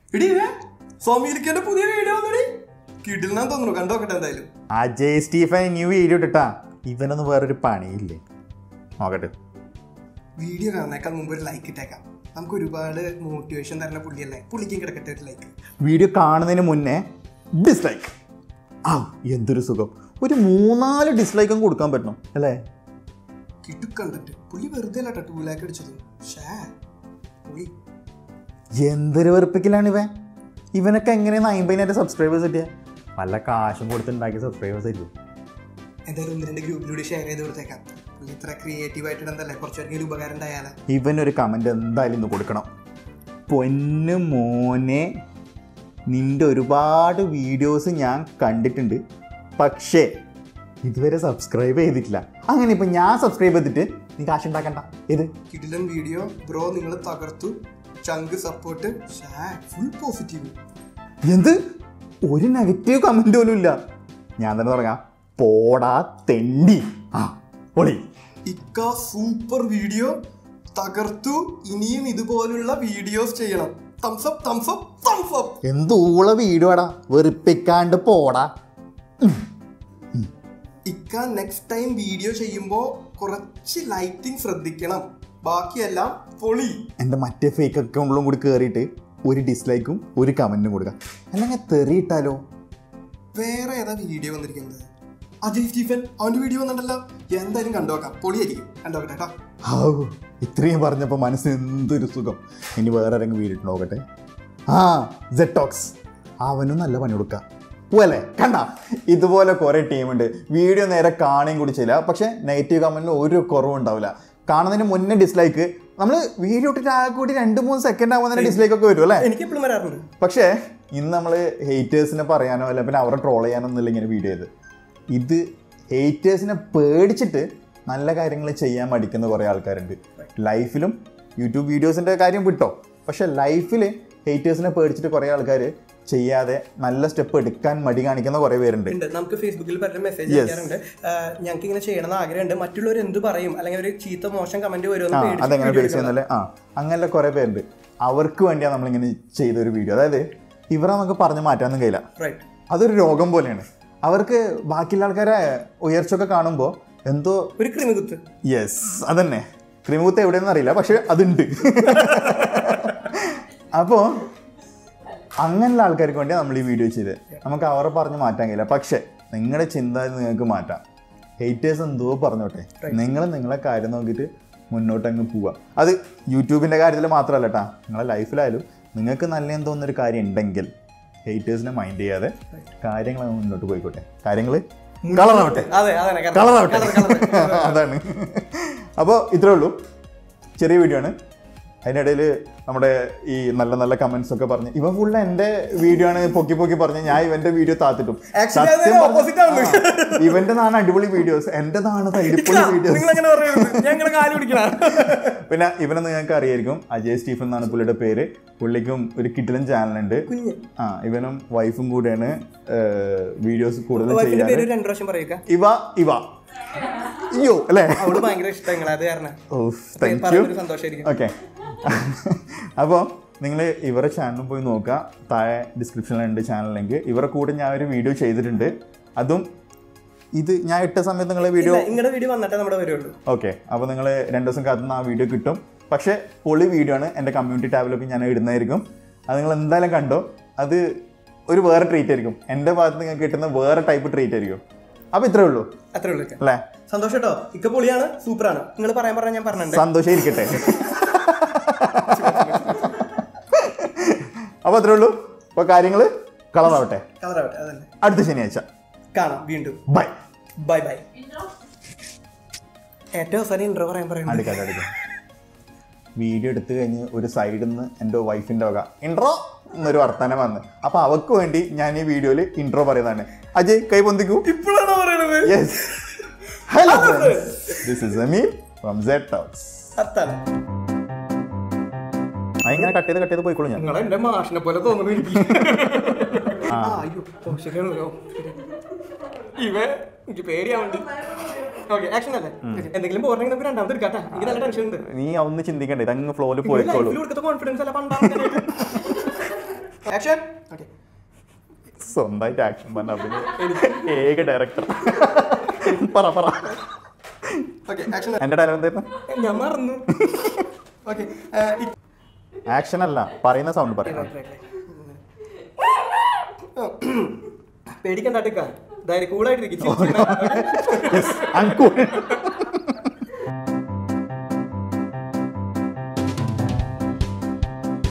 എടി സ്വാമിയിലിക്കന്റെ പുതിയ വീഡിയോ വന്നടി കിടിലെന്നാ തോന്നുന്നു കണ്ടോക്കട്ടെ എന്തായാലും അജയ് സ്റ്റീഫൻ ന്യൂ വീഡിയോ ഇട്ടിട്ടാ ഇവനൊന്നും വേറൊരു പണിയില്ലേ നോക്കട്ടെ വീഡിയോ കാണുന്നേക്കാൾ മുമ്പ് ഒരു ലൈക്ക് ഇട്ടേക്കാം നമുക്ക് ഒരുപാട് മോട്ടിവേഷൻ തരുന്ന പുള്ളിയല്ലേ പുള്ളിക്കും കിടക്കട്ടെ ഒരു ലൈക്ക് വീഡിയോ കാണുന്നതിന് മുന്നേ ഡിസ്ലൈക്ക് ആ എന്തൊരു സുഖം ഒരു മൂന്നാല് ഡിസ്ലൈക്കും കൊടുക്കാൻ പറ്റണം അല്ലേ കിട്ടു കണ്ടിട്ട് പുള്ളി വെറുതെ അല്ല ടൂ ലാക്ക് അടിച്ചത് ഷേ പുള്ളി എന്തൊരു വെറുപ്പിക്കലാണ് ഇവൻ ഇവനൊക്കെ എങ്ങനെയാണ് അമ്പതിനായിരം സബ്സ്ക്രൈബേഴ്സ് കിട്ടിയ വല്ല കാശും കൊടുത്തുണ്ടാക്കിയ സബ്സ്ക്രൈബേഴ്സ് ആയിരിക്കും എന്തായാലും ഒന്ന് രണ്ട് ഗ്രൂപ്പിലൂടെ ഷെയർ ചെയ്ത് കൊടുത്തേക്കാം പുള്ളി ഇത്ര ക്രിയേറ്റീവ് ആയിട്ട് ഇടന്തല്ലേ കുറച്ചുപേർക്ക് ഉപകാരം ഉണ്ടായാലേ ഇവനൊരു കമൻറ്റ് എന്തായാലും ഇന്ന് കൊടുക്കണം പൊന്നു മോനെ നിൻ്റെ ഒരുപാട് വീഡിയോസ് ഞാൻ കണ്ടിട്ടുണ്ട് പക്ഷേ ഇതുവരെ സബ്സ്ക്രൈബ് ചെയ്തിട്ടില്ല അങ്ങനെ ഇപ്പം ഞാൻ സബ്സ്ക്രൈബ് ചെയ്തിട്ട് നീ കാശ് ഉണ്ടാക്കണ്ട ഇത് കിടിലൻ വീഡിയോ ബ്രോ നിങ്ങൾ തകർത്തു ചങ്ക് സപ്പോർട്ട് ഷേ ഫുൾ പോസിറ്റീവ് എന്ത് ഒരു നെഗറ്റീവ് കമൻറ്റ് പോലും ഇല്ല ഞാൻ തന്നെ തുടങ്ങാം പോടാ തെണ്ടി ആ പൊളി ഇക്ക സൂപ്പർ വീഡിയോ തകർത്തു ഇനിയും ഇതുപോലുള്ള വീഡിയോസ് ചെയ്യണം thumbs up thumbs up thumbs up എന്തൂള വീഡിയോടാ വെറുപ്പിക്കാണ്ട് പോടാ ഇക്ക നെക്സ്റ്റ് ടൈം വീഡിയോ ചെയ്യുമ്പോൾ കുറച്ച് ലൈറ്റിംഗ് ശ്രദ്ധിക്കണം ബാക്കിയെല്ലാം പൊളി എൻ്റെ മറ്റേ ഫേക്ക് അക്കൗണ്ടിലും കൂടി കയറിയിട്ട് ഒരു ഡിസ്ലൈക്കും ഒരു കമൻറ്റും കൊടുക്കാം അല്ലെങ്കിൽ തെറിയിട്ടാലോ വേറെ ഏതാ വീഡിയോ വന്നിരിക്കുന്നത് അജയ് സ്റ്റീഫൻ അവന്റെ വീഡിയോ വന്നിട്ടല്ലോ എന്തായാലും കണ്ടുനോക്കാം പൊളിയായിരിക്കും കണ്ടോക്കട്ടെ കേട്ടോ ഔ ഇത്രയും പറഞ്ഞപ്പോൾ മനസ്സിന് എന്തൊരു സുഖം ഇനി വേറെ ആരെങ്കിലും വീടിട്ട് നോക്കട്ടെ ആ ജെറ്റോക്സ് അവനും നല്ല പണി കൊടുക്കാം പോലെ കണ്ട ഇതുപോലെ കുറേ ടീമുണ്ട് വീഡിയോ നേരെ കാണുകയും കൂടി ചെയ്യില്ല പക്ഷേ നെഗറ്റീവ് കമൻറ്റിൽ ഒരു കുറവും ഉണ്ടാവില്ല കാണുന്നതിന് മുന്നേ ഡിസ്ലൈക്ക് നമ്മൾ വീഡിയോ ഇട്ടിട്ട് ആ കൂടി രണ്ട് മൂന്ന് സെക്കൻഡ് ആകുമ്പോൾ തന്നെ ഡിസ്ലൈക്ക് ഒക്കെ വരും അല്ലേ എനിക്ക് എപ്പോഴും വരാറുണ്ട് പക്ഷേ ഇന്ന് നമ്മൾ ഹേറ്റേഴ്സിനെ പറയാനോ അല്ല പിന്നെ അവരെ ട്രോൾ ചെയ്യാനോ ഒന്നുമില്ല ഇങ്ങനെ വീഡിയോ ചെയ്ത് ഇത് ഹേറ്റേഴ്സിനെ പേടിച്ചിട്ട് നല്ല കാര്യങ്ങൾ ചെയ്യാൻ മടിക്കുന്ന കുറേ ആൾക്കാരുണ്ട് ലൈഫിലും യൂട്യൂബ് വീഡിയോസിൻ്റെ കാര്യം വിട്ടോ പക്ഷെ ലൈഫിൽ ഹേറ്റേഴ്സിനെ പേടിച്ചിട്ട് കുറേ ആൾക്കാർ ചെയ്യാതെ നല്ല സ്റ്റെപ്പ് എടുക്കാൻ മടി കാണിക്കുന്ന കുറേ പേരുണ്ട് ഉണ്ട് നമുക്ക് ഫേസ്ബുക്കിൽ പലരും മെസ്സേജ് Yes. അയക്കാറുണ്ട് ഞങ്ങൾക്ക് ഇങ്ങനെ ചെയ്യണമെന്ന് ആഗ്രഹമുണ്ട് മറ്റുള്ളവർ എന്ത് പറയും അല്ലെങ്കിൽ ഒരു ചീത്ത മോശം കമന്റ് ആ വരുമെന്ന് അതെങ്ങനെ പേടിച്ച് ഫേസ് ചെയ്യുന്നല്ലേ ആ അങ്ങനെയുള്ള കുറേ പേരുണ്ട് അവർക്ക് വേണ്ടിയാണ് നമ്മളിങ്ങനെ ചെയ്തൊരു വീഡിയോ അതായത് ഇവരെ നമുക്ക് പറഞ്ഞു മാറ്റാനൊന്നും കഴിയില്ല റൈറ്റ് അതൊരു രോഗം പോലെയാണ് അവർക്ക് ബാക്കിയുള്ള ആൾക്കാരെ ഉയർച്ചയൊക്കെ കാണുമ്പോൾ എന്തോ ഒരു ക്രിമികുത്ത് യെസ് അതന്നെ ക്രിമുത്ത് എവിടെയെന്ന് അറിയില്ല പക്ഷെ അതുണ്ട് അപ്പോൾ അങ്ങനെയുള്ള ആൾക്കാർക്ക് വേണ്ടിയാണ് നമ്മൾ ഈ വീഡിയോ ചെയ്തത് നമുക്ക് അവരെ പറഞ്ഞ് മാറ്റാൻ കഴിയില്ല പക്ഷേ നിങ്ങളുടെ ചിന്ത നിങ്ങൾക്ക് മാറ്റാം ഹേറ്റേഴ്സ് എന്തോ പറഞ്ഞോട്ടെ നിങ്ങൾ നിങ്ങളെ കാര്യം നോക്കിയിട്ട് മുന്നോട്ട് അങ്ങ് പോവാം അത് യൂട്യൂബിൻ്റെ കാര്യത്തിൽ മാത്രമല്ല കേട്ടാ നിങ്ങളെ ലൈഫിലായാലും നിങ്ങൾക്ക് നല്ല തോന്നുന്നൊരു കാര്യം ഉണ്ടെങ്കിൽ ഹേറ്റേഴ്സിനെ മൈൻഡ് ചെയ്യാതെ കാര്യങ്ങൾ അങ്ങ് മുന്നോട്ട് പോയിക്കോട്ടെ കാര്യങ്ങൾ കളറാവട്ടെ അതെ അതെ കളറാവട്ടെ അതാണ് അപ്പോൾ ഇത്രേ ഉള്ളൂ ചെറിയ വീഡിയോ ആണ് അതിനിടയിൽ നമ്മുടെ ഈ നല്ല നല്ല കമന്റ്സ് ഒക്കെ പറഞ്ഞ് ഇവൻ ഫുൾ എൻ്റെ വീഡിയോ ആണ് പൊക്കി പൊക്കി പറഞ്ഞ് ഞാൻ ഇവന്റെ വീഡിയോ താത്തിട്ടും Actually അത് സത്യം opposite ആണ്. പറഞ്ഞാ, ഇവന്റെ നാണ് അടിപൊളി വീഡിയോസ് എന്റേതാണ് തല്ലിപ്പൊളി വീഡിയോസ് നിങ്ങൾ അങ്ങനെ പറയുന്നത് ഞാൻ ഇങ്ങനെ കാല് പിടിക്കണം പിന്നെ ഇവനെ നിങ്ങൾക്ക് അറിയായിരിക്കും അജയ് സ്റ്റീഫൻ എന്നാണ് പുള്ളിയുടെ പേര് പുള്ളിക്കും ഒരു കിട്ടിലൻ ചാനലുണ്ട് കുഞ്ഞ് ആ ഇവനും വൈഫും കൂടെയാണ് വീഡിയോസ് കൂടുതൽ വൈഫിന്റെ ചെയ്യാറ് പേര് രണ്ടു പ്രാവശ്യം പറയുക ഇവ ഇവ അയ്യോ അല്ലേ അവള് ഭയങ്കര ഇഷ്ടങ്ങൾ അത് കാരണം താങ്ക് യു പറയുന്നൊരു സന്തോഷമായിരിക്കും ഓക്കെ അപ്പോൾ നിങ്ങൾ ഇവരുടെ ചാനൽ പോയി നോക്കുക താഴെ ഡിസ്ക്രിപ്ഷനിലുണ്ട് ചാനൽ ലിങ്ക് ഇവരുടെ കൂടെ ഞാൻ ഒരു വീഡിയോ ചെയ്തിട്ടുണ്ട് അതും ഇത് ഞാൻ ഇട്ട സമയത്ത് നിങ്ങളെ വീഡിയോ നിങ്ങളുടെ വീഡിയോ വന്നിട്ടേ നമ്മുടെ വരുള്ളൂ ഓക്കെ അപ്പോൾ നിങ്ങൾ രണ്ട് ദിവസം കാത്തുന്ന ആ വീഡിയോ കിട്ടും പക്ഷേ പൊളി വീഡിയോ ആണ് എൻ്റെ കമ്മ്യൂണിറ്റി ടാബിലൊക്കെ ഞാൻ ഇടുന്നതായിരിക്കും അത് നിങ്ങൾ എന്തായാലും കണ്ടോ അത് ഒരു വേറെ ട്രീറ്റ് ആയിരിക്കും എൻ്റെ ഭാഗത്ത് നിങ്ങൾക്ക് കിട്ടുന്ന വേറെ ടൈപ്പ് ട്രീറ്റ് ആയിരിക്കും അപ്പോൾ ഇത്രേ ഉള്ളൂ അത്രേ ഉള്ളൂ അല്ലേ സന്തോഷം കേട്ടോ ഇക്ക പൊളിയാണ് സൂപ്പറാണ് നിങ്ങൾ പറയാൻ പറഞ്ഞാൽ ഞാൻ പറഞ്ഞിട്ടുണ്ട് സന്തോഷം ഇരിക്കട്ടെ അപ്പോൾ അത്രേ ഉള്ളൂ അപ്പോൾ കാര്യങ്ങൾ കളറാവട്ടെ കളറാവട്ടെ അതല്ലേ അടുത്ത ശനിയാഴ്ച കാണാം വീണ്ടും ബൈ ബൈ ബൈ ഏറ്റവും അവസാനം ഇൻട്രോ പറയാൻ പറയുന്നത് അടുക്കാം അടുക്കാം വീഡിയോ എടുത്തു കഴിഞ്ഞ് ഒരു സൈഡിൽ നിന്ന് എൻ്റെ വൈഫിൻ്റെ വക ഇൻട്രോ എന്നൊരു വർത്തമാനം വന്ന് അപ്പോൾ അവൾക്ക് വേണ്ടി ഞാൻ ഈ വീഡിയോയിൽ ഇൻട്രോ പറയുന്നതാണ് അജയ് കൈ പൊന്തിക്കൂ ഇപ്പോഴാണോ പറയണത് yes hello this is Ameen from Z talks അത്താണ് ആ ഇങ്ങനെ കട്ട് ചെയ്ത് കട്ട് ചെയ്ത് പോയിക്കോളൂ ഞാൻ നിങ്ങൾ എന്റെ മാഷിനെ പോലെ തോന്നുന്നു എനിക്ക് ആ, അയ്യോ ഓ, ശരിയാണല്ലോ ഇവ എനിക്ക് പേടിയാവുണ്ട് ഓക്കെ ആക്ഷൻ അല്ലേ എന്തെങ്കിലും പോരണമെങ്കിൽ നമുക്ക് രണ്ടാമത് എടുക്കാട്ടാ എനിക്ക് നല്ല ടെൻഷൻ ഉണ്ട് നീ ഒന്ന് ചിന്തിക്കണ്ട ഇതങ്ങ് ഫ്ലോയിൽ പോയിക്കോളൂ ലൈഫിൽ കൊടുക്കുന്ന കോൺഫിഡൻസ് അല്ല പണ്ടാണ് ആക്ഷൻ ഓക്കെ സ്വന്തമായിട്ട് ആക്ഷൻ പറഞ്ഞ അഭിനയം ഏക ഡയറക്ടർ പറ പറ ഓക്കെ ആക്ഷൻ എന്റെ ഡയലോഗ് എന്തായിരുന്നു ഞാൻ മറന്നു ഓക്കെ ആക്ഷൻ അല്ല പറയുന്ന സൗണ്ട് പറയാം പേടിക്കണ്ടാട്ടിക്ക അതായത് കൂളായിട്ടിരിക്കും അങ്കൂൾ